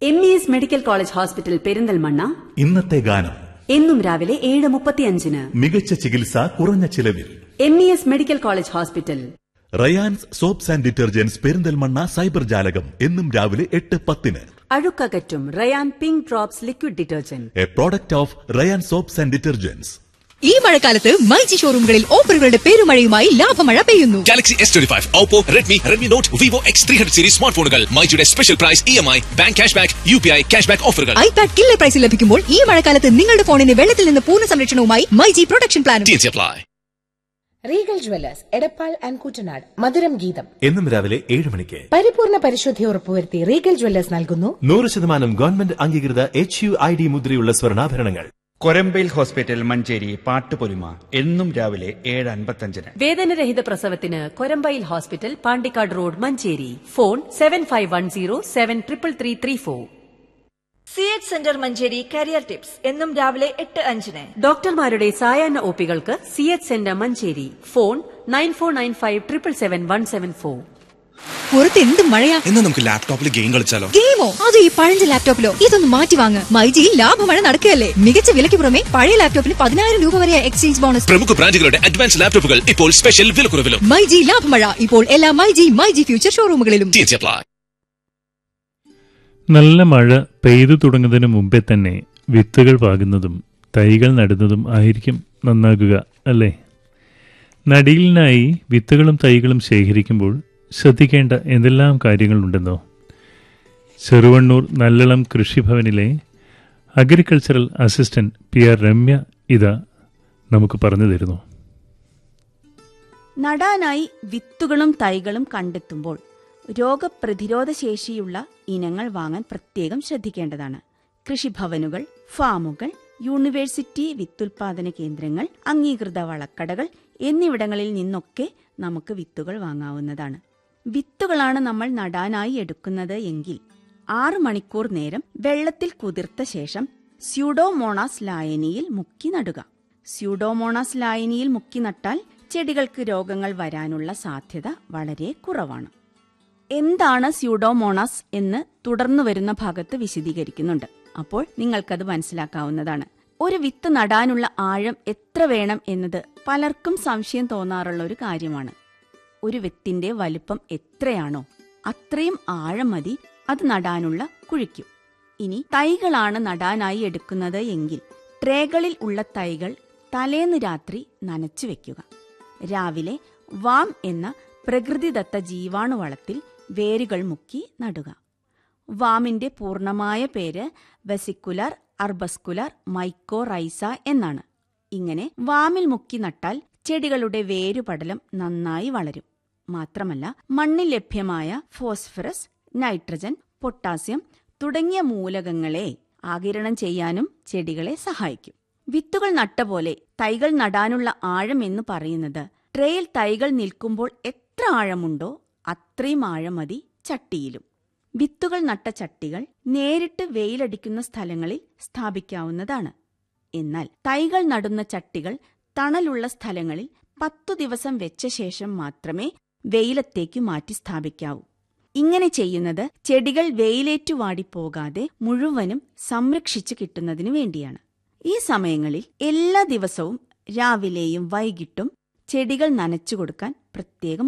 M E S medical college hospital Perinthalmanna ഇന്നത്തെ ഗാനം എന്നും രാവിലെ ഏഴ് മുപ്പത്തിയഞ്ചിന് മികച്ച ചികിത്സ കുറഞ്ഞ ചിലവിൽ M E S medical college hospital Rayan's soaps and detergents Perinthalmanna cyber ജാലകം എന്നും രാവിലെ എട്ട് പത്തിന് അഴുക്കകറ്റും Rayan pink drops liquid detergent a product of Rayan's soaps and detergents ഈ മഴക്കാലത്ത് മൈജി ഷോറൂമുകളിൽ ഓഫറുകളുടെ പെരുമഴയുമായി ലാഭമഴ പെയ്യുന്നു Galaxy S twenty five Oppo Redmi Redmi Note Vivo X three hundred series smart ഫോണുകൾ മൈജിയുടെ special price E M I bank cash back U P I cash back ഓഫറുകൾ ഐപാഡ് കില്ലർ പ്രൈസിൽ ലഭിക്കുമ്പോൾ ഈ മഴക്കാലത്ത് നിങ്ങളുടെ ഫോണിന് വെള്ളത്തിൽ നിന്ന് പൂർണ്ണ സംരക്ഷണവുമായി മൈജി പ്രൊട്ടക്ഷൻ പ്ലാനും T apply Regal Jewellers Edappal and Koottanad മധുരം ഗീതം എന്നും രാവിലെ ഏഴ് മണിക്ക് പരിപൂർണ പരിശുദ്ധി ഉറപ്പുവരുത്തി റീഗൽ ജ്വല്ലേഴ്സ് നൽകുന്നു നൂറ് ശതമാനം ഗവൺമെന്റ് അംഗീകൃത എച്ച് യു ഐ ഡി മുദ്രയുള്ള സ്വർണ്ണാഭരണങ്ങൾ കൊരമ്പയിൽ ഹോസ്പിറ്റൽ മഞ്ചേരി പാട്ടുപൊലിമ എന്നും രാവിലെ ഏഴ് അൻപത്തഞ്ചിന് വേദനരഹിത പ്രസവത്തിന് Korambayil hospital Pandikkad road Manjeri phone seven five one zero seven triple three three four C H centre Manjeri career tips എന്നും രാവിലെ എട്ട് അഞ്ചിന് ഡോക്ടർമാരുടെ സായാഹ്ന ഒപികൾക്ക് C H centre Manjeri phone nine four nine five triple seven one seven four പുറത്ത് എന്ത് മഴയാ എന്നാ നമുക്ക് ലാപ്ടോപ്പിൽ ഗെയിം കളിച്ചാലോ ഗെയിമോ അത് ഈ പഴഞ്ച ലാപ്ടോപ്പിലോ ഇതൊന്ന് മാറ്റി വാങ്ങ് മൈജിയിൽ ലാഭമഴ നടക്കുകയല്ലേ മികച്ച വിലയ്ക്ക് പുറമെ പഴയ ലാപ്ടോപ്പിന് പതിനായിരം രൂപ വരെ എക്സ്ചേഞ്ച് ബോണസ് പ്രമുഖ ബ്രാൻഡുകളുടെ അഡ്വാൻസ് ലാപ്ടോപ്പുകൾ ഇപ്പോൾ സ്പെഷ്യൽ വിലക്കുറവിലും മൈജി ലാഭമഴ ഇപ്പോൾ എല്ലാ മൈജി മൈജി ഫ്യൂച്ചർ ഷോറൂമുകളിലും ടി അപ്ലൈ നല്ല മഴ പെയ്തു തുടങ്ങുന്നതിന് മുമ്പേ തന്നെ വിത്തുകൾ പാകുന്നതും തൈകൾ നടുന്നതും ആയിരിക്കും നന്നാകുക അല്ലേ നടീലിനായി വിത്തുകളും തൈകളും ശേഖരിക്കുമ്പോൾ ശ്രദ്ധിക്കേണ്ട എന്തെല്ലാം കാര്യങ്ങളുണ്ടെന്നോ ചെറുവണ്ണൂർ നല്ലളം കൃഷിഭവനിലെ agricultural assistant P R Ramya ഇത നമുക്ക് പറഞ്ഞു തരുന്നു നടാനായി വിത്തുകളും തൈകളും കണ്ടെത്തുമ്പോൾ രോഗപ്രതിരോധ ശേഷിയുള്ള ഇനങ്ങൾ വാങ്ങാൻ പ്രത്യേകം ശ്രദ്ധിക്കേണ്ടതാണ് കൃഷിഭവനുകൾ ഫാമുകൾ യൂണിവേഴ്സിറ്റി വിത്തുൽപാദന കേന്ദ്രങ്ങൾ അംഗീകൃത വളക്കടകൾ എന്നിവിടങ്ങളിൽ നിന്നൊക്കെ നമുക്ക് വിത്തുകൾ വാങ്ങാവുന്നതാണ് വിത്തുകളാണ് നമ്മൾ നടാനായി എടുക്കുന്നത് എങ്കിൽ ആറു മണിക്കൂർ നേരം വെള്ളത്തിൽ കുതിർത്ത ശേഷം സ്യൂഡോമോണാസ് ലായനിയിൽ മുക്കി നടുക സ്യൂഡോമോണാസ് ലായനിയിൽ മുക്കി നട്ടാൽ ചെടികൾക്ക് രോഗങ്ങൾ വരാനുള്ള സാധ്യത വളരെ കുറവാണ് എന്താണ് സ്യൂഡോമോണാസ് എന്ന് തുടർന്നു വരുന്ന ഭാഗത്ത് വിശദീകരിക്കുന്നുണ്ട് അപ്പോൾ നിങ്ങൾക്കത് മനസ്സിലാക്കാവുന്നതാണ് ഒരു വിത്ത് നടാനുള്ള ആഴം എത്ര വേണം എന്നത് പലർക്കും സംശയം തോന്നാറുള്ള ഒരു കാര്യമാണ് ഒരു വിത്തിന്റെ വലിപ്പം എത്രയാണോ അത്രയും ആഴം മതി അത് നടാനുള്ള കുഴിക്കും ഇനി തൈകളാണ് നടാനായി എടുക്കുന്നത് എങ്കിൽ ട്രേകളിൽ ഉള്ള തൈകൾ തലേന്ന് രാത്രി നനച്ചു വെക്കുക രാവിലെ വാം എന്ന പ്രകൃതിദത്ത ജീവാണുവളത്തിൽ വേരുകൾ മുക്കി നടുക വാമിന്റെ പൂർണ്ണമായ പേര് വെസിക്കുലർ അർബസ്കുലർ മൈക്കോറൈസ എന്നാണ് ഇങ്ങനെ വാമിൽ മുക്കി നട്ടാൽ ചെടികളുടെ വേരുപടലം നന്നായി വളരും മാത്രമല്ല മണ്ണിൽ ലഭ്യമായ ഫോസ്ഫറസ് നൈട്രജൻ പൊട്ടാസ്യം തുടങ്ങിയ മൂലകങ്ങളെ ആകിരണം ചെയ്യാനും ചെടികളെ സഹായിക്കും വിത്തുകൾ നട്ട പോലെ തൈകൾ നടാനുള്ള ആഴം എന്ന് പറയുന്നത് ട്രേയിൽ തൈകൾ നിൽക്കുമ്പോൾ എത്ര ആഴമുണ്ടോ അത്രയും ആഴം മതി ചട്ടിയിലും വിത്തുകൾ നട്ട ചട്ടികൾ നേരിട്ട് വെയിലടിക്കുന്ന സ്ഥലങ്ങളിൽ സ്ഥാപിക്കാവുന്നതാണ് എന്നാൽ തൈകൾ നടുന്ന ചട്ടികൾ തണലുള്ള സ്ഥലങ്ങളിൽ പത്തു ദിവസം വെച്ച ശേഷം മാത്രമേ വെയിലത്തേക്ക് മാറ്റി സ്ഥാപിക്കാവൂ ഇങ്ങനെ ചെയ്യുന്നത് ചെടികൾ വെയിലേറ്റു വാടിപ്പോകാതെ മുഴുവനും സംരക്ഷിച്ചു കിട്ടുന്നതിനു വേണ്ടിയാണ് ഈ സമയങ്ങളിൽ എല്ലാ ദിവസവും രാവിലെയും വൈകിട്ടും ചെടികൾ നനച്ചു കൊടുക്കാൻ പ്രത്യേകം